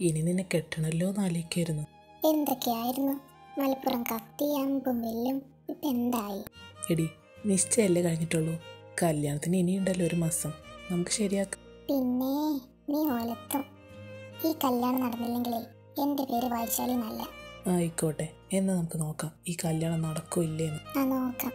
ഇനി നിന്നെ കെട്ടണല്ലോ എന്ന് ആലോചിക്കായിരുന്നു എന്തൊക്കെയായിരുന്നു മലപ്പുറം കത്തി അമ്പും വെല്ലും ഇപ്പൊ എന്തായി എടി നിശ്ചയല്ലേ കഴിഞ്ഞിട്ടുള്ളൂ കല്യാണത്തിന് ഇനിയുണ്ടല്ലോ ഒരു മാസം നമുക്ക് ശരിയാക്കാം പിന്നെ നീ ഓലത്തും ഈ കല്യാണം നടന്നില്ലെങ്കിലേ എന്റെ പേര് വൈശാലി എന്നല്ല ആയിക്കോട്ടെ എന്ന് നമുക്ക് നോക്കാം ഈ കല്യാണം നടക്കോ ഇല്ലേന്ന് ആ നോക്കാം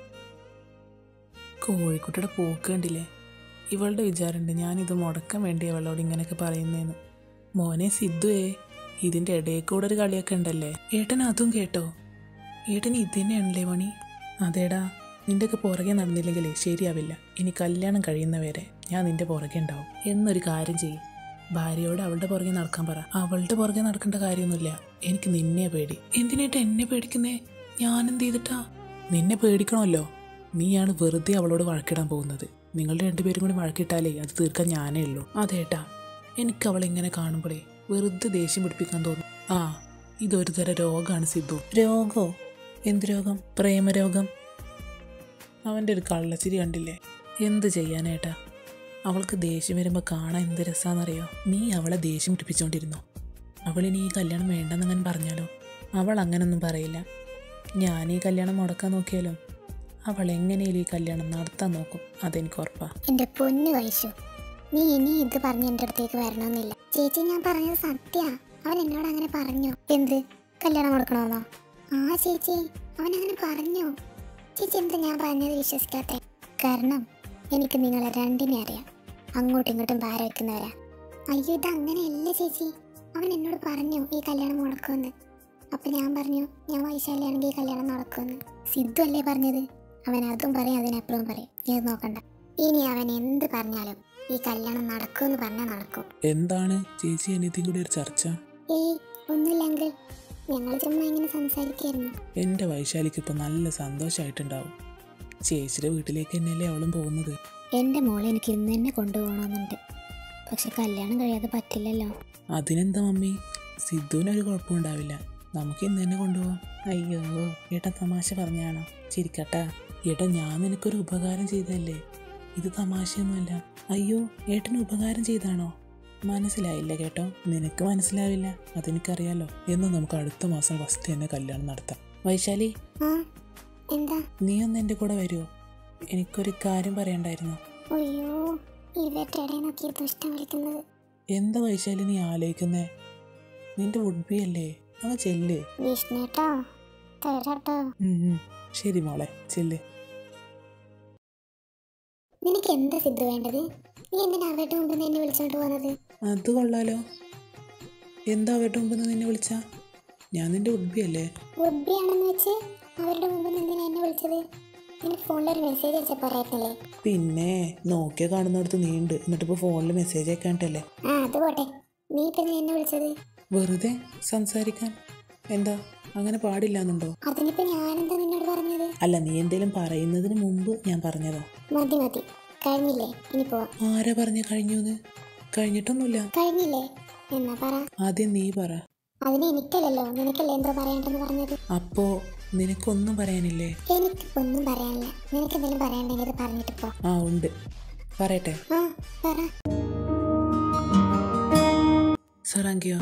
കോഴിക്കുട്ടിയുടെ പോക്ക് കണ്ടില്ലേ ഇവളുടെ വിചാരമുണ്ട് ഞാനിത് മുടക്കാൻ വേണ്ടി അവളോട് ഇങ്ങനെയൊക്കെ പറയുന്നേന്ന് മോനെ സിദ്ധുവേ ഇതിൻ്റെ ഇടയിൽ കൂടെ ഒരു കളിയൊക്കെ ഉണ്ടല്ലേ ഏട്ടൻ അതും കേട്ടോ ഏട്ടൻ ഇത് തന്നെയാണല്ലേ പണി അതേടാ നിൻ്റെയൊക്കെ പുറകെ നടന്നില്ലെങ്കിലേ ശരിയാവില്ല ഇനി കല്യാണം കഴിയുന്നവരെ ഞാൻ നിന്റെ പുറകെ ഉണ്ടാവും എന്നൊരു കാര്യം ചെയ്യും ഭാര്യയോട് അവളുടെ പുറകെ നടക്കാൻ പറ അവളുടെ പുറകെ നടക്കേണ്ട കാര്യമൊന്നുമില്ല എനിക്ക് നിന്നെ പേടി എന്തിനേട്ടാ എന്നെ പേടിക്കുന്നേ ഞാൻ എന്ത് ചെയ്തിട്ടാ നിന്നെ പേടിക്കണമല്ലോ നീയാണ് വെറുതെ അവളോട് വഴക്കിടാൻ പോകുന്നത് നിങ്ങളുടെ രണ്ടുപേരും കൂടി വഴക്കിട്ടാലേ അത് തീർക്കാൻ ഞാനേ ഉള്ളൂ അതേട്ടാ എനിക്ക് അവളെ ഇങ്ങനെ കാണുമ്പോഴേ വെറുതെ ദേഷ്യം പിടിപ്പിക്കാൻ തോന്നും ആ ഇതൊരു തരം രോഗമാണ് സിദ്ധു രോഗോ എന്ത് രോഗം പ്രേമരോഗം അവൻ്റെ ഒരു കള്ളച്ചിരി കണ്ടില്ലേ എന്ത് ചെയ്യാനേട്ടാ അവൾക്ക് ദേഷ്യം വരുമ്പോൾ കാണാൻ എന്ത് രസാന്നറിയോ നീ അവളെ ദേഷ്യം പിടിപ്പിച്ചുകൊണ്ടിരുന്നോ അവളിനി ഈ കല്യാണം വേണ്ടെന്നങ്ങനെ പറഞ്ഞാലോ അവൾ അങ്ങനൊന്നും പറയില്ല ഞാൻ ഈ കല്യാണം മുടക്കാൻ നോക്കിയാലോ അവൾ എങ്ങനെയും ഈ കല്യാണം നടത്താൻ നോക്കും അതെനിക്ക് ഉറപ്പാ എന്റെ പൊന്നു വൈശു നീ ഇനി ഇത് പറഞ്ഞ് എന്റെ അടുത്തേക്ക് വരണമെന്നില്ല ചേച്ചി ഞാൻ പറഞ്ഞത് സത്യ അവൻ എന്നോട് അങ്ങനെ പറഞ്ഞു എന്ത് കല്യാണം കൊടുക്കണമെന്നോ ആ ചേച്ചി അവൻ അങ്ങനെ പറഞ്ഞു ചേച്ചി എന്താ ഞാൻ പറഞ്ഞത് വിശ്വസിക്കാത്തെ കാരണം എനിക്ക് നിങ്ങളെ രണ്ടിനെ അറിയാം അങ്ങോട്ടും ഇങ്ങോട്ടും ഭാര വെക്കുന്നവരാ അയ്യോ ഇത് അങ്ങനെയല്ല ചേച്ചി അവൻ എന്നോട് പറഞ്ഞു ഈ കല്യാണം മുടക്കുമെന്ന് അപ്പൊ ഞാൻ പറഞ്ഞു ഞാൻ വൈശാലിയാണെങ്കിൽ ഈ കല്യാണം നടക്കുമെന്ന് സിദ്ധു അല്ലേ പറഞ്ഞത് അവൻ അതും പറയും അതിനപ്പുറവും പറയും നീ അത് നോക്കണ്ട ഇനി അവൻ എന്ത് പറഞ്ഞാലും ഈ കല്യാണം നടക്കുമെന്ന് പറഞ്ഞാൽ നടക്കും എന്താണ് ചേച്ചി അനിയത്തിയും കൂടി ഒരു ചർച്ച ഏയ് ഒന്നുമില്ല അങ്കിൾ ഞങ്ങൾ ചുമ്മാ ഇങ്ങനെ സംസാരിക്കായിരുന്നു എൻ്റെ വൈശാലിക്ക് ഇപ്പം നല്ല സന്തോഷമായിട്ടുണ്ടാവും ചേച്ചിയുടെ വീട്ടിലേക്ക് തന്നെയല്ലേ അവളും പോകുന്നത് എൻ്റെ മോളെ എനിക്ക് ഇന്ന് തന്നെ കൊണ്ടുപോകണമെന്നുണ്ട് പക്ഷെ കല്യാണം കഴിയാതെ പറ്റില്ലല്ലോ അതിനെന്താ മമ്മി സിദ്ധുവിനൊരു കുഴപ്പമുണ്ടാവില്ല നമുക്ക് ഇന്ന് തന്നെ കൊണ്ടുപോകാം അയ്യോ ഏട്ടാ തമാശ പറഞ്ഞാണോ ചിരിക്കട്ടാ ഏട്ടാ ഞാൻ നിനക്കൊരു ഉപകാരം ചെയ്തല്ലേ ഇത് തമാശയൊന്നുമല്ല അയ്യോ ഏട്ടന് ഉപകാരം ചെയ്താണോ മനസ്സിലായില്ല കേട്ടോ നിനക്ക് മനസ്സിലാവില്ല അതെനിക്കറിയാലോ എന്ന് നമുക്ക് അടുത്ത മാസം ഫസ്റ്റ് തന്നെ കല്യാണം നടത്താം വൈശാലി ആ എന്താ നീ ഒന്ന് എൻ്റെ കൂടെ വരുമോ എനിക്കൊരു കാര്യം പറയണ്ടായിരുന്നു അയ്യോ ഇവരുടെ ഇടയിൽ നോക്കി ദുഷ്ടം വിളിക്കുന്നത് എന്താ വൈശാലി നീ ആലോചിക്കുന്നേ നിന്റെ വുഡ്ബി അല്ലേ അങ്ങ് ചെല്ല് വിഷ്ണുട്ടോ തരാട്ടോ ഉം, ഉം. ശരി മോളെ ചെല്ല് നിനക്ക് എന്താ സിദ്ധു വേണ്ടത് നീ എന്തിനാ അവരുടെ മുമ്പിൽ നിന്ന് എന്നെ വിളിച്ചോണ്ട് പോകുന്നത് അത് കൊള്ളാലോ എന്താ അവരുടെ മുമ്പിൽ നിന്ന് നിന്നെ വിളിച്ച ഞാൻ നിന്റെ വുഡ്ബി അല്ലേ ഉബ്ബിയാണെന്ന് വെച്ച് അവരുടെ മുമ്പിൽ നിന്ന് എന്തിനാ എന്നെ വിളിച്ചത് നിനക്ക് ഫോണിൽ ഒരു മെസ്സേജ് അയച്ചാൽ പോരായിരുന്നില്ലേ പിന്നെ നോക്കിയ കാണുന്നിടത്ത് നീണ്ട് എന്നിട്ട് ഇപ്പോൾ ഫോണിൽ മെസ്സേജ് അയക്കാണ്ടല്ലേ ആ അത് പോട്ടെ നീ ഇപ്പൊ എന്തിനാ എന്നെ വിളിച്ചത് വെറുതെ സംസാരിക്കാൻ എന്താ അങ്ങനെ പാടില്ലാന്നുണ്ടോ അതിനിപ്പോ ഞാനെന്താ നിന്നോട് പറഞ്ഞത് അല്ല നീ എന്തേലും പറയുന്നതിന് മുമ്പ് ഞാൻ പറഞ്ഞതാ മതി മതി കഴിഞ്ഞില്ലേ ഇനി പോവാം ആരാ പറഞ്ഞ കഴിഞ്ഞു എന്ന് കഴിഞ്ഞിട്ടൊന്നുമില്ല കഴിഞ്ഞില്ലേ എന്നാ പറ ആദ്യം നീ പറ അതിന് എനിക്കല്ലല്ലോ നിനക്കല്ലേ എന്തോ പറയണ്ടെന്ന് പറഞ്ഞത് അപ്പോ നിനക്കൊന്നും പറയാനില്ലേ എനിക്കിപ്പോ ഒന്നും പറയാനില്ല നിനക്ക് എന്തെങ്കിലും പറയാനുണ്ടെങ്കിൽ ഇത് പറഞ്ഞിട്ട് പോ ആ ഉണ്ട് പറയട്ടെ ആ പറ സറാങ്കിയോ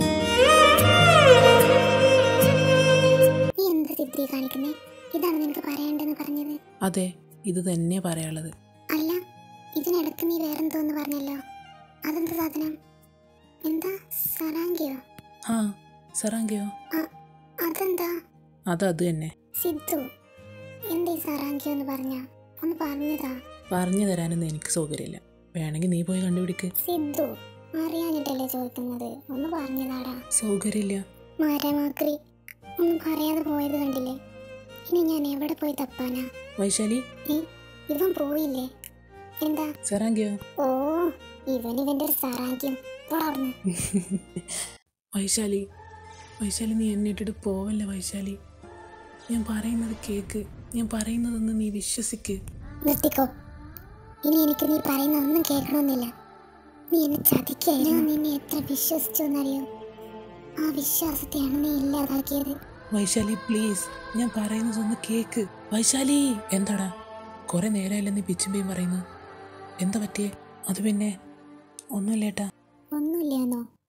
നീ എന്താ സിദ്ധി കാണിക്കുന്നേ ഇതാണ് നിനക്ക് പറയണ്ടെന്ന് പറഞ്ഞത് അതെ ഇത് തന്നെ പറയാനുള്ളത് അല്ല ഇതിനിടക്ക് നീ വേറെന്തോന്ന് പറഞ്ഞല്ലോ അതെന്താ സാധനം എന്താ സറാങ്കിയോ ആ സറാങ്കിയോ ആ അതെന്താ അത് അത് തന്നെ സിദ്ധു എന്താ ഈ സറാങ്കിയോ എന്ന് പറഞ്ഞ ഒന്ന് പറഞ്ഞതാ പറഞ്ഞു തരാനൊന്നും എനിക്ക് സൗകര്യമില്ല വേണമെങ്കിൽ നീ പോയി കണ്ടുപിടിക്ക് സിദ്ധു അറിയാഞ്ഞിട്ടല്ലേ ചോദിക്കുന്നത് ഒന്ന് പറഞ്ഞതാടാ സൗകര്യമില്ല മരമാക്രി ഒന്നും പറയാതെ പോയത് കണ്ടില്ലേ ഇനി ഞാൻ എവിടെ പോയി തപ്പാനാ വൈശാലി ഏ ഇവൻ പോയില്ലേ എന്താ സറാങ്കിയോ ഓ ഇവൻ ഇവന്റെ ഒരു സറാങ്ക്യം വളർന്ന് വൈശാലി വൈശാലി നീ എന്നെ ഇട്ടിട്ട് പോവല്ലേ വൈശാലി ഞാൻ പറയുന്നത് കേക്ക് ഞാൻ പറയുന്നതൊന്ന് നീ വിശ്വസിക്ക് നിർത്തിക്കോ ഇനി എനിക്ക് നീ പറയുന്നതൊന്നും കേൾക്കണമെന്നില്ല നീ എന്നെ ചതിക്കായിരുന്നു ഞാൻ നിന്നെ എത്ര വിശ്വസിച്ചു എന്നറിയോ ആ വിശ്വാസത്തെയാണ് നീ ഇല്ലാതാക്കിയത് വൈശാലി പ്ലീസ് ഞാൻ പറയുന്നതൊന്ന് കേക്ക് വൈശാലി എന്താടാ കുറെ നേരമല്ലേ നീ പിച്ചുമ്പേയും പറയുന്നു എന്താ പറ്റിയേ അത് പിന്നെ ഒന്നുമില്ലേട്ടാ ഒന്നുമില്ലാന്നോ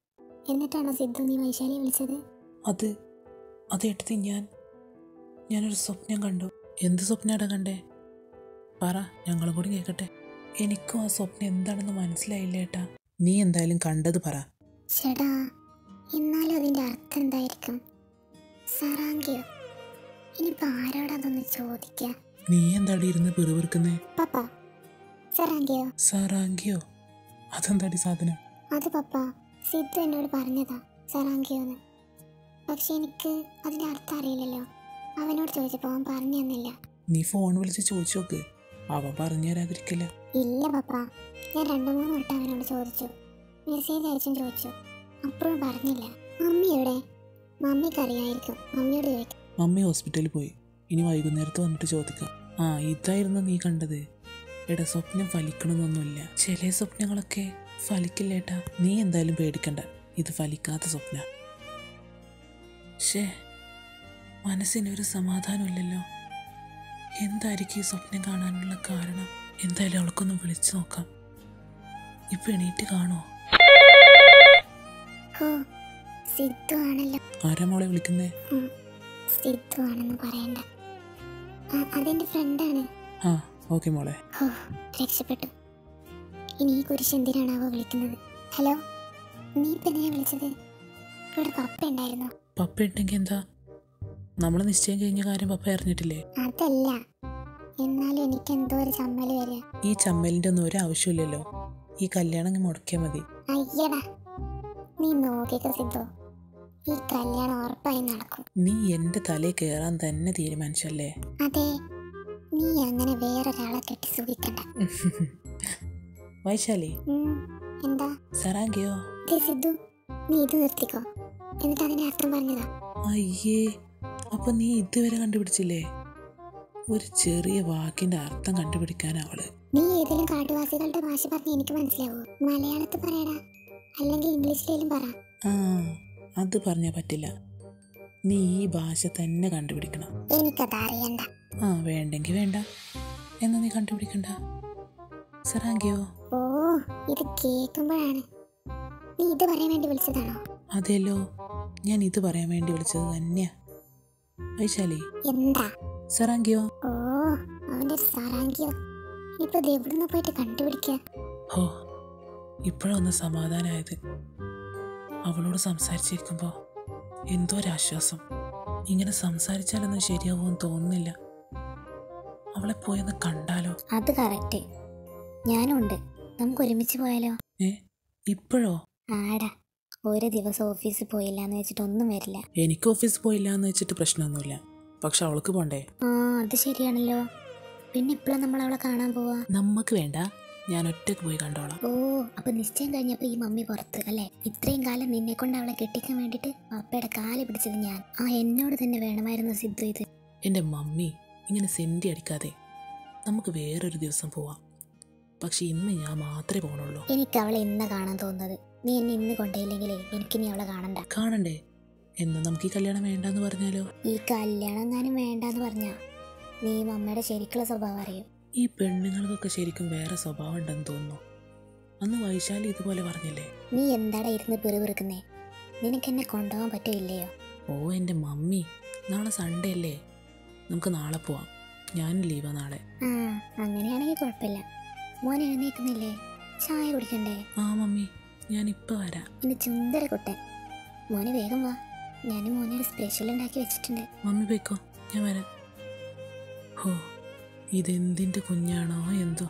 എന്നിട്ടാണോ സിദ്ധു നീ വൈശാലിയെ വിളിച്ചത് അത് അത് എടുത്ത് ഞാൻ ഞാനൊരു സ്വപ്നം കണ്ടു എന്ത് സ്വപ്നമാടാ കണ്ടേ പറ ഞങ്ങളും കൂടി കേൾക്കട്ടെ എനിക്കും ആ സ്വപ്നം എന്താണെന്ന് മനസ്സിലായില്ല ഏട്ടാ നീ എന്തായാലും കണ്ടത് പറ ചേടാ എന്നാലും അതിന്റെ അർത്ഥം എന്തായിരിക്കും സറാങ്കിയോ ഇനിയിപ്പോ ആരോടതൊന്ന് ചോദിക്ക നീ എന്താടി ഇരുന്ന് പിറുപിറുക്കുന്നേ പപ്പ സറാങ്കിയോ സാറാങ്കിയോ അതെന്താടി സാധനം അത് പപ്പ സിദ്ധു എന്നോട് പറഞ്ഞതാ സറാങ്കിയോന്ന് പക്ഷെ എനിക്ക് അതിന്റെ അർത്ഥം അറിയില്ലല്ലോ അവനോട് ചോദിച്ചപ്പോ അവൻ പറഞ്ഞു തന്നില്ല നീ ഫോൺ വിളിച്ച് ചോദിച്ചു നോക്ക് അവൻ പറഞ്ഞു തരാതിരിക്കില്ല ഇല്ല പപ്പ ഞാൻ രണ്ടു മൂന്ന് വട്ടം അവനോട് ചോദിച്ചു മെസ്സേജ് അയച്ചും ചോദിച്ചു അപ്പോഴും പറഞ്ഞില്ല മമ്മി എവിടെ മമ്മിക്ക് അറിയായിരിക്കും മമ്മിയോട് ചോദിക്കും മമ്മി ഹോസ്പിറ്റലിൽ പോയി ഇനി വൈകുന്നേരത്ത് വന്നിട്ട് ചോദിക്കാം ആ ഇതായിരുന്നു നീ കണ്ടത് എടാ സ്വപ്നം ഫലിക്കണമെന്നൊന്നുമില്ല ചില സ്വപ്നങ്ങളൊക്കെ ഫലിക്കില്ലേട്ടാ നീ എന്തായാലും പേടിക്കണ്ട ഇത് ഫലിക്കാത്ത സ്വപ്ന ഷേ മനസ്സിനൊരു സമാധാനമില്ലല്ലോ എന്തായിരിക്കും ഈ സ്വപ്നം കാണാനുള്ള കാരണം എന്തായാലും അവൾക്കൊന്ന് വിളിച്ചു നോക്കാം ഇപ്പൊ എണീറ്റ് കാണോ ഓ സിദ്ധു ആണല്ലോ ആരാ മോളെ വിളിക്കുന്നേ ഉം, സിദ്ധു ആണെന്ന് പറയണ്ട ആ, അതെന്റെ ഫ്രണ്ടാണ് ആ ഓക്കെ മോളെ ഓ രക്ഷപ്പെട്ടു ഇനി ഈ കുരിശ് എന്തിനാണാവോ വിളിക്കുന്നത് ഹലോ നീ ഇപ്പൊ എന്തിനാ വിളിച്ചത് ഇവിടെ പപ്പ ഉണ്ടായിരുന്നോ പപ്പ ഉണ്ടെങ്കിൽ എന്താ നമ്മൾ നിശ്ചയം കഴിഞ്ഞ കാര്യം പപ്പ അറിഞ്ഞിട്ടില്ലേ അതല്ല എന്നാലും എനിക്ക് എന്തോ ഒരു ചമ്മല് വരിക ഈ ചമ്മലിന്റെ ഒന്നും ഒരു ആവശ്യമില്ലല്ലോ ഈ കല്യാണം അങ്ങ് മുടക്കിയാൽ മതി അയ്യടാ നീ നോക്കിക്ക സിദ്ധു ഈ കല്യാണം ഉറപ്പായി നടക്കും നീ എന്റെ തലയിൽ കയറാൻ തന്നെ തീരുമാനിച്ചല്ലേ അതെ നീ അങ്ങനെ വേറൊരാളെ കെട്ടി സുഖിക്കണ്ട വൈശാലി ഉം, എന്താ സറാങ്കിയോ ദേ സിദ്ധു നീ ഇത് നിർത്തിക്കോ എന്നിട്ട് അതിന്റെ അർത്ഥം പറഞ്ഞതാ അയ്യേ അപ്പൊ നീ ഇതുവരെ കണ്ടുപിടിച്ചില്ലേ ഒരു ചെറിയ വാക്കിന്റെ അർത്ഥം കണ്ടുപിടിക്കാൻ അവള് നീ ഏതെങ്കിലും കാട്ടുവാസികളുടെ ഭാഷ പറഞ്ഞ് എനിക്ക് മനസ്സിലാവൂ മലയാളത്തിൽ പറയടാ അല്ലെങ്കിൽ ഇംഗ്ലീഷിലേലും പറ ആ അത് പറഞ്ഞാ പറ്റില്ല നീ ഈ ഭാഷ തന്നെ കണ്ടുപിടിക്കണം എനിക്കത് അറിയണ്ട ആ വേണ്ടെങ്കിൽ വേണ്ട എന്നാ നീ കണ്ടുപിടിക്കണ്ട സറാങ്കിയോ ഓ ഇത് കേൾക്കുമ്പോഴാണ് നീ ഇത് പറയാൻ വേണ്ടി വിളിച്ചതാണോ അതെല്ലോ ഞാൻ ഇത് പറയാൻ വേണ്ടി വിളിച്ചത് തന്നെയാ വൈശാലി എന്താ സറാങ്കിയോ ഓ അവന്റെ ഒരു സാറാങ്കിയോ ഇപ്പൊ ഇത് എവിടുന്ന് പോയിട്ട് കണ്ടുപിടിക്കുക ഹോ ഇപ്പോഴൊന്ന് സമാധാനമായത് അവളോട് സംസാരിച്ചിരിക്കുമ്പോൾ എന്തോ ഒരാശ്വാസം ഇങ്ങനെ സംസാരിച്ചാലൊന്നും ശരിയാവുമെന്ന് തോന്നുന്നില്ല അവളെ പോയൊന്ന് കണ്ടാലോ അത് കറക്റ്റ് ഞാനും ഉണ്ട് നമുക്ക് ഒരുമിച്ച് പോയാലോ ഏ ഇപ്പോഴോ ആടാ ഒരു ദിവസം ഓഫീസിൽ പോയില്ല എന്ന് വെച്ചിട്ട് ഒന്നും വരില്ല എനിക്ക് ഓഫീസിൽ പോയില്ല എന്ന് വെച്ചിട്ട് പ്രശ്നമൊന്നുമില്ല പക്ഷെ അവൾക്ക് പോണ്ടേ ആ അത് ശരിയാണല്ലോ പിന്നെ ഇപ്പോഴും നമ്മൾ അവളെ കാണാൻ പോവാ നമുക്ക് വേണ്ട ഞാൻ ഒറ്റയ്ക്ക് പോയി കണ്ടോളാം ഓ അപ്പൊ നിശ്ചയം കഴിഞ്ഞപ്പോ ഈ മമ്മി പുറത്ത് അല്ലേ ഇത്രയും കാലം നിന്നെ കൊണ്ട് അവളെ കെട്ടിക്കാൻ വേണ്ടിട്ട് പപ്പയുടെ കാല് പിടിച്ചത് ഞാൻ ആ എന്നോട് തന്നെ വേണമായിരുന്നു സിദ്ധു ഇത് എൻ്റെ മമ്മി ഇങ്ങനെ സെൻറ്റി അടിക്കാതെ നമുക്ക് വേറൊരു ദിവസം പോവാം പക്ഷെ ഇന്ന് ഞാൻ മാത്രമേ പോകണുള്ളൂ എനിക്ക് അവളെ ഇന്ന് കാണാൻ തോന്നുന്നത് നീ എന്നെ ഇന്ന് കൊണ്ടുപോയില്ലെങ്കിലേ എനിക്ക് നീ അവളെ കാണണ്ട കാണണ്ടേ എന്ന് നമുക്ക് ഈ കല്യാണം വേണ്ടെന്ന് പറഞ്ഞാലോ ഈ കല്യാണം എങ്ങാനും വേണ്ടാന്ന് പറഞ്ഞാ നീ മമ്മയുടെ ശരിക്കുള്ള സ്വഭാവം അറിയും ഈ പെണ്ണുങ്ങൾക്കൊക്കെ ശരിക്കും വേറെ സ്വഭാവം ഉണ്ടെന്ന് തോന്നുന്നു അന്ന് വൈശാലി ഇതുപോലെ പറഞ്ഞില്ലേ നീ എന്താടാ ഇരുന്ന് പിറുപിറുക്കുന്നേ നിനക്ക് എന്നെ കൊണ്ടുപോകാൻ പറ്റോ ഇല്ലയോ ഓ എൻ്റെ മമ്മി നാളെ സൺഡേ അല്ലേ നമുക്ക് നാളെ പോവാം ഞാനും ലീവാ നാളെ ആ അങ്ങനെയാണെങ്കിൽ കുഴപ്പമില്ല മോൻ എഴുന്നേക്കുന്നില്ലേ ചായ കുടിക്കണ്ടേ ആ മമ്മി ഞാൻ ഇപ്പം വരാം ഇനി ചുന്ദര കുട്ടൻ മോന് വേഗം വാ ഞാൻ മോനെ ഒരു സ്പെഷ്യൽ ഉണ്ടാക്കി വെച്ചിട്ടുണ്ട് മമ്മി പോയിക്കോ ഞാൻ വരാം ഹോ ഇതെന്തിൻ്റെ കുഞ്ഞാണോ എന്തോ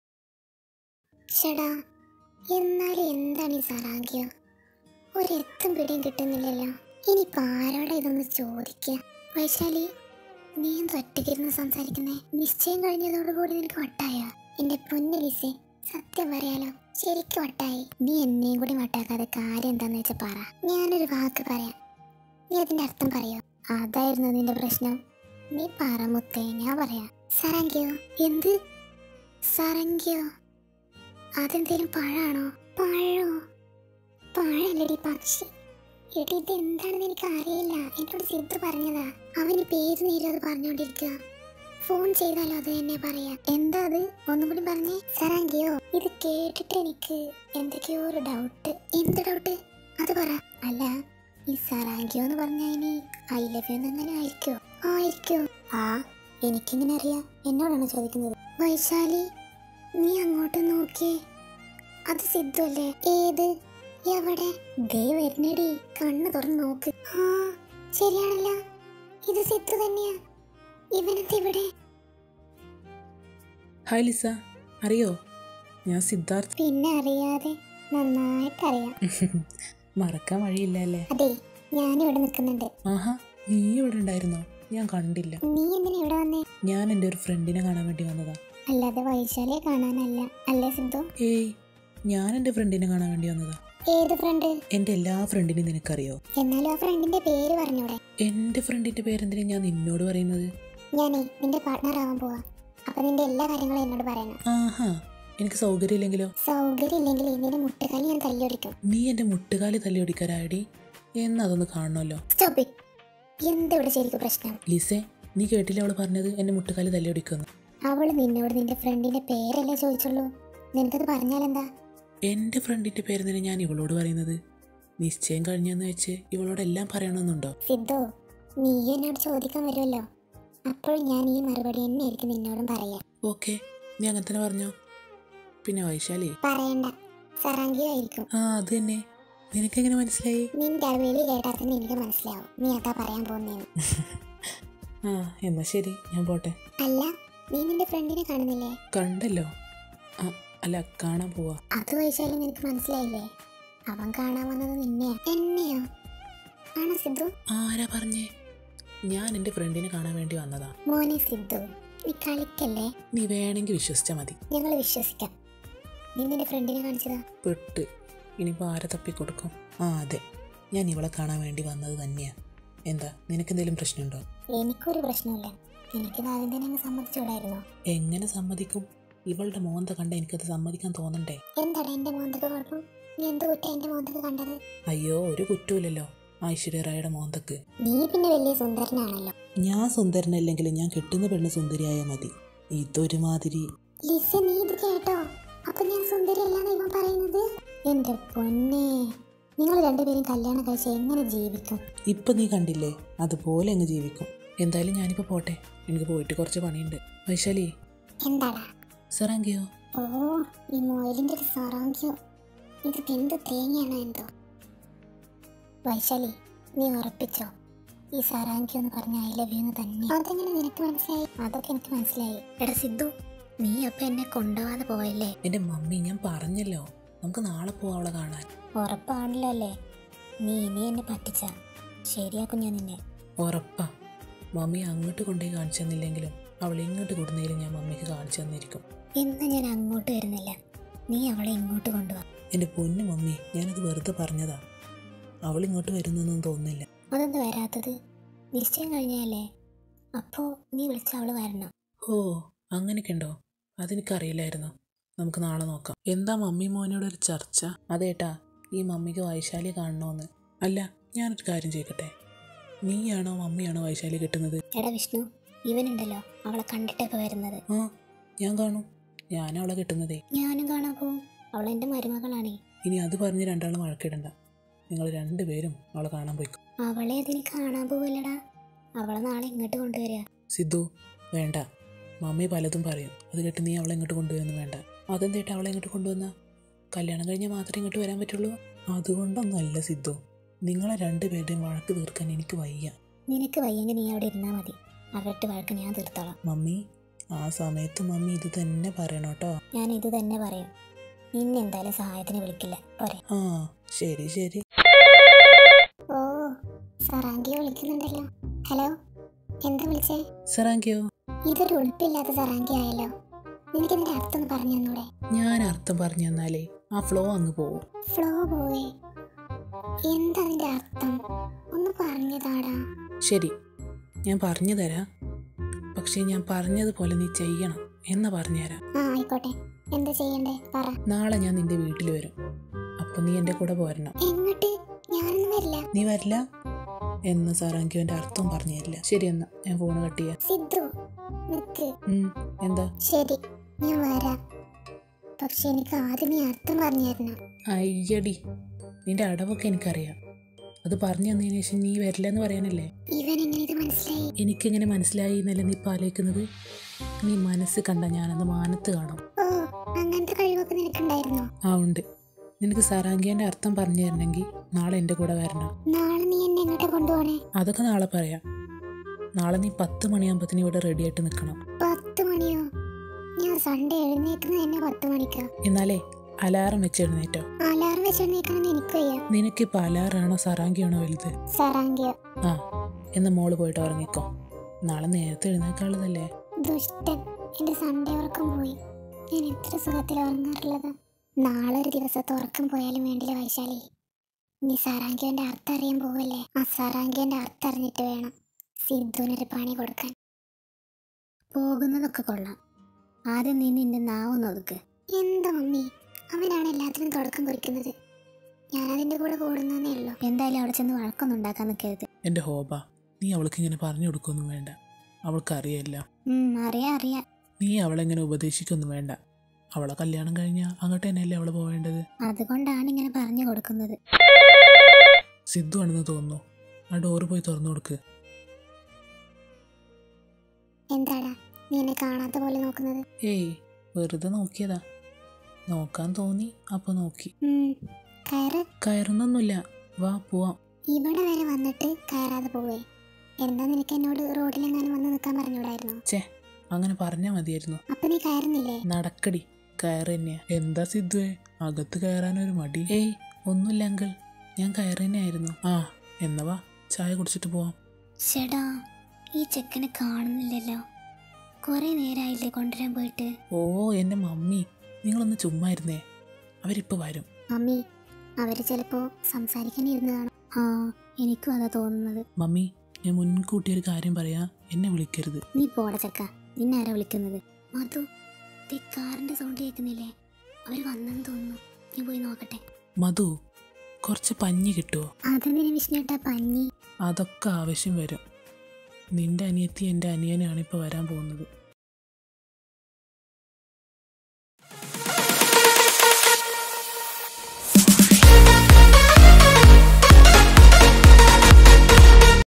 ഷടാ എന്നാലും എന്താണ് ഈ സറാങ്കിയോ ഒരെത്തും പിടിയും കിട്ടുന്നില്ലല്ലോ ഇനിയിപ്പോ ആരോടാ ഇതൊന്ന് ചോദിക്കുക വൈശാലി നീ എന്ത് ഒറ്റയ്ക്കിരുന്ന് സംസാരിക്കുന്നേ നിശ്ചയം കഴിഞ്ഞതോടുകൂടി നിനക്ക് വട്ടായോ എന്റെ പൊന്നു ലിസേ സത്യം പറയാലോ ശരിക്കും വട്ടായി നീ എന്നെയും കൂടി വട്ടാക്കാതെ കാര്യം എന്താന്ന് വെച്ചാ പറ ഞാനൊരു വാക്ക് പറയാം നീ അതിന്റെ അർത്ഥം പറയോ അതായിരുന്നു നിന്റെ പ്രശ്നം നീ പറ മുത്തേ ഞാൻ പറയാം സറങ്കിയോ എന്ത് സറങ്കിയോ അതെന്തേലും പഴാണോ പഴോ പഴല്ലടി പക്ഷി എടി ഇത് എന്താണെന്ന് എനിക്ക് അറിയില്ല എന്നോട് സിദ്ധു പറഞ്ഞതാ അവന് പേര് നീരത് പറഞ്ഞോണ്ടിരിക്കുക ഫോൺ ചെയ്താലോ അത് തന്നെ പറയാ എന്താ അത് ഒന്നും കൂടി പറഞ്ഞേ സറാങ്കിയോ ഇത് കേട്ടിട്ട് എനിക്ക് എന്തൊക്കെയോ ഒരു ഡൗട്ട് എന്ത് ഡൗട്ട് അത് പറ അല്ല ഈ സറാങ്കിയോ എന്ന് പറഞ്ഞാൽ ഇനി ഐ ലവ് യു എന്നെങ്ങനെ ആയിരിക്കോ ആയിരിക്കോ ആ എനിക്കിങ്ങനെ അറിയാം എന്നോടാണ് ചോദിക്കുന്നത് വൈശാലി നീ അങ്ങോട്ട് നോക്കിയേ അത് സിദ്ധു അല്ലേ ഏത് എവിടെ ദേ വരുന്നടി കണ്ണ് തുറന്ന് നോക്ക് ആ ശരിയാണല്ലോ ഇത് സിദ്ധു തന്നെയാ ഇവനത് ഇവിടെ ഹായ് ലിസ അറിയോ ഞാൻ സിദ്ധാർത്ഥ് പിന്നെ അറിയാതെ നന്നായിട്ടറിയാം മറക്കാൻ വഴിയില്ല അല്ലേ അതെ ഞാനിവിടെ നിൽക്കുന്നുണ്ട് ആഹാ നീ ഇവിടെ ഉണ്ടായിരുന്നോ ഞാൻ കണ്ടില്ല നീ എന്തിനാ ഇവിടെ വന്നേ ഞാൻ എൻ്റെ ഒരു ഫ്രണ്ടിനെ കാണാൻ വേണ്ടി വന്നതാ അല്ലാതെ വൈശാലിയെ കാണാനല്ല അല്ലേ സിദ്ധു ഏയ് ഞാൻ എൻ്റെ ഫ്രണ്ടിനെ കാണാൻ വേണ്ടി വന്നതാ ഏത് ഫ്രണ്ട് എൻ്റെ എല്ലാ ഫ്രണ്ടിനെയും നിനക്കറിയോ എന്നാലും ആ ഫ്രണ്ടിന്റെ പേര് പറഞ്ഞൂടെ എൻ്റെ ഫ്രണ്ടിൻ്റെ പേരെന്തിനാ ഞാൻ നിന്നോട് പറയുന്നത് ഞാനേ നിന്റെ പാർട്ട്ണർ ആവാൻ പോവാ അപ്പൊ നിന്റെ എല്ലാ കാര്യങ്ങളും എന്നോട് പറയണം ആഹാ എനിക്ക് സൗകര്യമില്ലെങ്കിലോ സൗകര്യം ഇല്ലെങ്കിൽ നിന്റെ മുട്ടുകാലി ഞാൻ തല്ലിയൊടിക്കും നീ എൻ്റെ മുട്ടുകാലി തല്ലിയൊടിക്കാരായടി എന്നതൊന്ന് കാണണമല്ലോ സ്റ്റോപ്പ് എന്തിവിടെ ശരിക്കും പ്രശ്നം ലിസേ നീ കേട്ടില്ല അവള് പറഞ്ഞത് എൻ്റെ മുട്ടുകാലി തല്ലിയൊടിക്കുന്നു അവള് നിന്നോട് നിന്റെ ഫ്രണ്ടിന്റെ പേരല്ലേ ചോദിച്ചുള്ളൂ നിനക്കത് പറഞ്ഞാലെന്താ എൻ്റെ ഫ്രണ്ടിൻ്റെ പേരെന്തിനാ ഞാൻ ഇവളോട് പറയുന്നത് നിശ്ചയം കഴിഞ്ഞെന്ന് വെച്ച് ഇവളോട് എല്ലാം പറയണമെന്നുണ്ടോ സിദ്ധു നീ എന്നോട് ചോദിക്കാൻ വരുമല്ലോ അപ്പോൾ ഞാൻ ഈ മറുപടി തന്നെയായിരിക്കും നിന്നോടും പറയാ ഓക്കെ നീ അങ്ങനെ തന്നെ പറഞ്ഞോ പിന്നെ വൈശാലി പറയണ്ട സറാങ്കിയോ ആയിരിക്കും ആ അത് തന്നെ നിനക്കെങ്ങനെ മനസ്സിലായി നിന്റെ വിളി കേട്ടാൽ തന്നെ എനിക്ക് മനസ്സിലാവും നീ അതാ പറയാൻ പോകുന്നേന്ന് ആ എന്നാ ശരി ഞാൻ പോട്ടെ അല്ല നീ നിന്റെ ഫ്രണ്ടിനെ കാണുന്നില്ലേ കണ്ടല്ലോ ആ അല്ല കാണാൻ പോവാ അത് വൈശാലും നിനക്ക് മനസ്സിലായില്ലേ അവൻ കാണാൻ വന്നത് നിന്നെയാ എന്നെയോ ആണോ സിദ്ധു ആരാ പറഞ്ഞേ ഞാൻ എൻ്റെ ഫ്രണ്ടിനെ കാണാൻ വേണ്ടി വന്നതാ മോനെ സിദ്ധു നീ കളിക്കല്ലേ നീ വേണമെങ്കിൽ വിശ്വസിച്ചാൽ മതി ഞങ്ങൾ വിശ്വസിക്കാം നീ നിന്റെ ഫ്രണ്ടിനെ കാണിച്ചതാ പെട്ട് ഇനിയിപ്പോൾ ആരെ തപ്പിക്കൊടുക്കും ആ അതെ ഞാൻ ഇവളെ കാണാൻ വേണ്ടി വന്നത് തന്നെയാ എന്താ നിനക്കെന്തെങ്കിലും പ്രശ്നമുണ്ടോ എനിക്കൊരു പ്രശ്നമില്ല എനിക്കിത് ആദ്യം തന്നെ അങ്ങ് സമ്മതിച്ചുകൂടായിരുന്നോ എങ്ങനെ സമ്മതിക്കും ഇവളുടെ മോന്ത കണ്ട എനിക്കത് സമ്മതിക്കാൻ തോന്നണ്ടേ എന്താടാ എന്റെ മോന്തക്ക് കുഴപ്പം നീ എന്ത് കുറ്റം എന്റെ മോന്തക്ക് കണ്ടത് അയ്യോ ഒരു കുറ്റമില്ലല്ലോ ഐശ്വര്യ റായുടെ മോന്തക്ക് നീ പിന്നെ വലിയ സുന്ദരനാണല്ലോ ഞാൻ സുന്ദരനല്ലെങ്കിൽ ഞാൻ കെട്ടുന്ന പെണ്ണ് സുന്ദരിയായാൽ മതി ഇതൊരുമാതിരി ലിസ നീ ഇത് കേട്ടോ അപ്പൊ ഞാൻ സുന്ദരിയല്ലാന്ന് ഇവൻ പറയുന്നത് എന്റെ പൊന്നെ നിങ്ങൾ രണ്ടുപേരും കല്യാണം കഴിച്ച് എങ്ങനെ ജീവിക്കും ഇപ്പൊ നീ കണ്ടില്ലേ അതുപോലെ അങ്ങ് ജീവിക്കും എന്തായാലും ഞാനിപ്പോൾ പോട്ടെ എനിക്ക് പോയിട്ട് കുറച്ച് പണിയുണ്ട് വൈശാലി എന്താടാ സറാങ്കിയോ ഓ ഈ മൊയിലിന്റെ ഒരു സറാങ്ക്യോ ഇതിപ്പോ എന്ത് തേങ്ങയാണോ എന്തോ വൈശാലി നീ ഉറപ്പിച്ചോ ഈ സറാങ്ക്യോ എന്ന് പറഞ്ഞ ഐ ലവ് യു എന്ന് തന്നെ അതെങ്ങനെ നിനക്ക് മനസ്സിലായി അതൊക്കെ എനിക്ക് മനസ്സിലായി എടാ സിദ്ധു നീ അപ്പൊ എന്നെ കൊണ്ടുപോവാതെ പോയല്ലേ എൻ്റെ മമ്മി ഞാൻ പറഞ്ഞല്ലോ നമുക്ക് നാളെ പോവാം അവളെ കാണാൻ ഉറപ്പാണല്ലോ അല്ലേ നീ ഇനി എന്നെ പറ്റിച്ച ശരിയാക്കും ഞാൻ നിന്നെ ഉറപ്പാ മമ്മി അങ്ങോട്ട് കൊണ്ടുപോയി കാണിച്ചു തന്നില്ലെങ്കിലും അവൾ ഇങ്ങോട്ട് കൊടുന്നതിലും ഞാൻ മമ്മിക്ക് കാണിച്ചു തന്നിരിക്കും ഇന്ന് ഞാൻ അങ്ങോട്ട് വരുന്നില്ല നീ അവളെ ഇങ്ങോട്ട് കൊണ്ടുവാ എൻ്റെ പൊന്നു മമ്മി ഞാനത് വെറുതെ പറഞ്ഞതാ അവൾ ഇങ്ങോട്ട് വരുന്നൊന്നും തോന്നുന്നില്ല അതെന്താ വരാത്തത് നിശ്ചയം കഴിഞ്ഞാലേ അപ്പോ നീ വിളിച്ച അവള് വരണം ഓ അങ്ങനെയൊക്കെ ഉണ്ടോ അതെനിക്കറിയില്ലായിരുന്നു നമുക്ക് നാളെ നോക്കാം എന്താ മമ്മി മോനോട് ഒരു ചർച്ച അതേട്ടാ ഈ മമ്മിക്ക് വൈശാലിയെ കാണണമെന്ന് അല്ല ഞാനൊരു കാര്യം ചെയ്യട്ടെ നീയാണോ മമ്മിയാണോ വൈശാലി കിട്ടുന്നത് എടാ വിഷ്ണു ഇവനുണ്ടല്ലോ അവളെ കണ്ടിട്ടൊക്കെ വരുന്നത് ആ ഞാൻ കാണും ഞാൻ അവളെ കിട്ടുന്നതേ ഞാനും കാണാൻ പോവും അവൾ എൻ്റെ മരുമകളാണേ ഇനി അത് പറഞ്ഞ് രണ്ടാളും വഴക്കിടണ്ട നിങ്ങൾ രണ്ടുപേരും അവളെ കാണാൻ പോയിക്കോ അവളെ അതിന് കാണാൻ പോവില്ലടാ അവളെ നാളെ ഇങ്ങോട്ട് കൊണ്ടുവരിക സിദ്ധു വേണ്ട മമ്മി പലതും പറയും അത് കേട്ട് നീ അവളെ ഇങ്ങോട്ട് കൊണ്ടുവരുന്നു വേണ്ട അതെന്തേട്ടാ അവളെ ഇങ്ങോട്ട് കൊണ്ടുവന്ന കല്യാണം കഴിഞ്ഞാൽ മാത്രമേ ഇങ്ങോട്ട് വരാൻ പറ്റുള്ളൂ അതുകൊണ്ടൊന്നുമല്ല സിദ്ധു നിങ്ങളെ രണ്ടുപേരുടെയും വഴക്ക് തീർക്കാൻ എനിക്ക് വയ്യ നിനക്ക് വയ്യെങ്കിൽ നീ അവിടെ ഇരുന്നാൽ മതി അവരുടെ വഴക്ക് ഞാൻ തീർത്തോളാം മമ്മി ആ സമയത്ത് മമ്മി ഇത് തന്നെ പറയണം കേട്ടോ ഞാൻ ഇത് തന്നെ പറയും നിന്നെ എന്തായാലും സഹായത്തിന് വിളിക്കില്ല പോരെ ആ ശരി ശരി ഓ സറാങ്കി വിളിക്കുന്നുണ്ടല്ലോ ഹലോ എന്താ വിളിച്ചേ സറാങ്കിയോ ഇതൊരു ഉടുപ്പില്ലാത്ത സറാങ്കി ആയല്ലോ നിനക്കിതിന്റെ അർത്ഥം ഒന്ന് പറഞ്ഞു തന്നൂടെ ഞാൻ അർത്ഥം പറഞ്ഞു തന്നാലേ ആ ഫ്ലോ അങ്ങ് പോവും ഫ്ലോ പോയി എന്താ അതിന്റെ അർത്ഥം ഒന്ന് പറഞ്ഞതാടാ ശരി ഞാൻ പറഞ്ഞു തരാം പക്ഷേ ഞാൻ പറഞ്ഞതുപോലെ നീ ചെയ്യണം എന്ന് പറഞ്ഞുതരാം ആ ആയിക്കോട്ടെ എന്താ ചെയ്യണ്ടേ പറ നാളെ ഞാൻ നിന്റെ വീട്ടിൽ വരും അപ്പോൾ നീ എൻ്റെ കൂടെ പോരണം എങ്ങോട്ട് ഞാനൊന്നും വരില്ല നീ വരില്ല എന്ന് സാറാങ്കി എൻ്റെ അർത്ഥം പറഞ്ഞു തരില്ല ശരി എന്നാ ഞാൻ ഫോൺ കട്ട് ചെയ്യാം സിദ്ധു നിക്ക് ഉം, എന്താ ശരി ഞാൻ വരാം പക്ഷെ എനിക്ക് ആദ്യം ഈ അർത്ഥം പറഞ്ഞു തരണം അയ്യടി നിന്റെ അടവൊക്കെ എനിക്കറിയാം അത് പറഞ്ഞു തന്നതിന് ശേഷം നീ വരില്ലെന്ന് പറയാനല്ലേ ഇവൻ എങ്ങനെ ഇത് മനസ്സിലായി എനിക്കെങ്ങനെ മനസ്സിലായി എന്നല്ല നീ ഇപ്പം ആലോചിക്കുന്നത് നീ മനസ്സ് കണ്ട ഞാനത് മാനത്ത് കാണും ഓ അങ്ങനത്തെ കഴിവൊക്കെ നിനക്കുണ്ടായിരുന്നോ ആ ഉണ്ട് നിനക്ക് സറാങ്കിയൻ്റെ അർത്ഥം പറഞ്ഞു തരണമെങ്കിൽ നാളെ എൻ്റെ കൂടെ വരണം നാളെ നീ എന്നെ എങ്ങോട്ടാ കൊണ്ടുപോണേ അതൊക്കെ നാളെ പറയാം നാളെ നീ പത്ത് മണിയാകുമ്പത്തിന് ഇവിടെ റെഡി ആയിട്ട് നിൽക്കണം പത്ത് മണിയോ ഞാൻ സൺഡേ എഴുന്നേക്കുന്നത് തന്നെ പത്ത് മണിക്കാ എന്നാലേ അലാറം വെച്ച് എഴുന്നേറ്റോ അലാറം വെച്ച് എഴുന്നേക്കണമെന്ന് എനിക്ക് വയ്യ നിനക്കിപ്പോൾ അലാറാണോ സറാങ്കിയാണോ വലുത് സറാങ്കിയോ ആ എന്ന് മോള് പോയിട്ട് ഉറങ്ങിക്കോ നാളെ നേരത്തെ എഴുന്നേക്കാനുള്ളതല്ലേ ദുഷ്ടൻ എന്റെ സൺഡേ ഉറക്കം പോയി ഞാൻ എത്ര സുഖത്തിൽ ഉറങ്ങാറുള്ളത് നാളെ ഒരു ദിവസത്തെ ഉറക്കം പോയാലും വേണ്ടില്ല വൈശാലി നീ സറാങ്കിയോന്റെ അർത്ഥം അറിയാൻ പോവല്ലേ ആ സറാങ്കിയോന്റെ അർത്ഥം അറിഞ്ഞിട്ട് വേണം സിദ്ധുവിനൊരു പണി കൊടുക്കാൻ പോകുന്നതൊക്കെ കൊള്ളാം ആദ്യം നീ നിന്റെ നാവ് ഒതുക്ക് എന്താ മമ്മി അവനാണ് എല്ലാത്തിനും തുടക്കം കുറിക്കുന്നത് ഞാൻ അതിന്റെ കൂടെ കൂടുന്നേ ഉള്ളൂ എന്തായാലും അവിടെ ചെന്ന് വഴക്കൊന്നും ഉണ്ടാക്കാൻ നിൽക്കരുത് എൻ്റെ ഹോബ നീ അവൾക്ക് ഇങ്ങനെ പറഞ്ഞു കൊടുക്കൊന്നും വേണ്ട അവൾക്കറിയില്ല അറിയാം അറിയാം നീ അവളെങ്ങനെ ഉപദേശിക്കൊന്നും വേണ്ട അവളെ കല്യാണം കഴിഞ്ഞാൽ അങ്ങോട്ട് തന്നെയല്ലേ അവള് പോവേണ്ടത് അതുകൊണ്ടാണ് ഇങ്ങനെ പറഞ്ഞു കൊടുക്കുന്നത് സിദ്ധു ആണെന്ന് തോന്നുന്നു ആ ഡോറ് പോയി തുറന്നു കൊടുക്ക് എന്താടാ നീ എന്നെ കാണാത്ത പോലെ നോക്കുന്നത് ഏയ് വെറുതെ നോക്കിയതാ നോക്കാൻ തോന്നി അപ്പൊ നോക്കി ഉം, കയറ് കയറുന്നൊന്നുമില്ല വാ പോവാം ഇവിടെ വരെ വന്നിട്ട് കയറാതെ പോവേ എന്താ നിനക്ക് എന്നോട് റോഡിലെങ്ങാനും വന്ന് നിൽക്കാൻ പറഞ്ഞൂടായിരുന്നോ ചേ അങ്ങനെ പറഞ്ഞാ മതിയായിരുന്നു അപ്പൊ നീ കയറുന്നില്ലേ നടക്കടി കയറ് തന്നെയാ എന്താ സിദ്ധുവേ അകത്ത് കയറാനൊരു മടി ഏയ് ഒന്നുമില്ല അങ്കിൾ ഞാൻ കയറ് തന്നെയായിരുന്നു ആ എന്നാ വാ ചായ കുടിച്ചിട്ട് പോവാം ചേടാ ഈ ചെക്കനെ കാണുന്നില്ലല്ലോ കുറെ നേരമായില്ലേ കൊണ്ടുവരാൻ പോയിട്ട് ഓ എൻ്റെ മമ്മി നിങ്ങളൊന്ന് ചുമ്മാ ഇരുന്നേ അവരിപ്പോൾ വരും മമ്മി അവര് ചിലപ്പോ സംസാരിക്കാനിരുന്നതാണ് ആ എനിക്കും അതാ തോന്നുന്നത് മമ്മി ഞാൻ മുൻകൂട്ടി ഒരു കാര്യം പറയാ എന്നെ വിളിക്കരുത് നീ പോട ചക്ക നിന്നെ ആരാ വിളിക്കുന്നത് മധു ദേ കാറിന്റെ സൗണ്ട് കേൾക്കുന്നില്ലേ അവര് വന്നെന്ന് തോന്നുന്നു നീ പോയി നോക്കട്ടെ മധു കുറച്ച് പഞ്ഞി കിട്ടുമോ അതെന്തിനു വിഷ്ണുട്ടാ പഞ്ഞി അതൊക്കെ ആവശ്യം വരും നിന്റെ അനിയത്തി എൻ്റെ അനിയനാണ് ഇപ്പോൾ വരാൻ പോകുന്നത്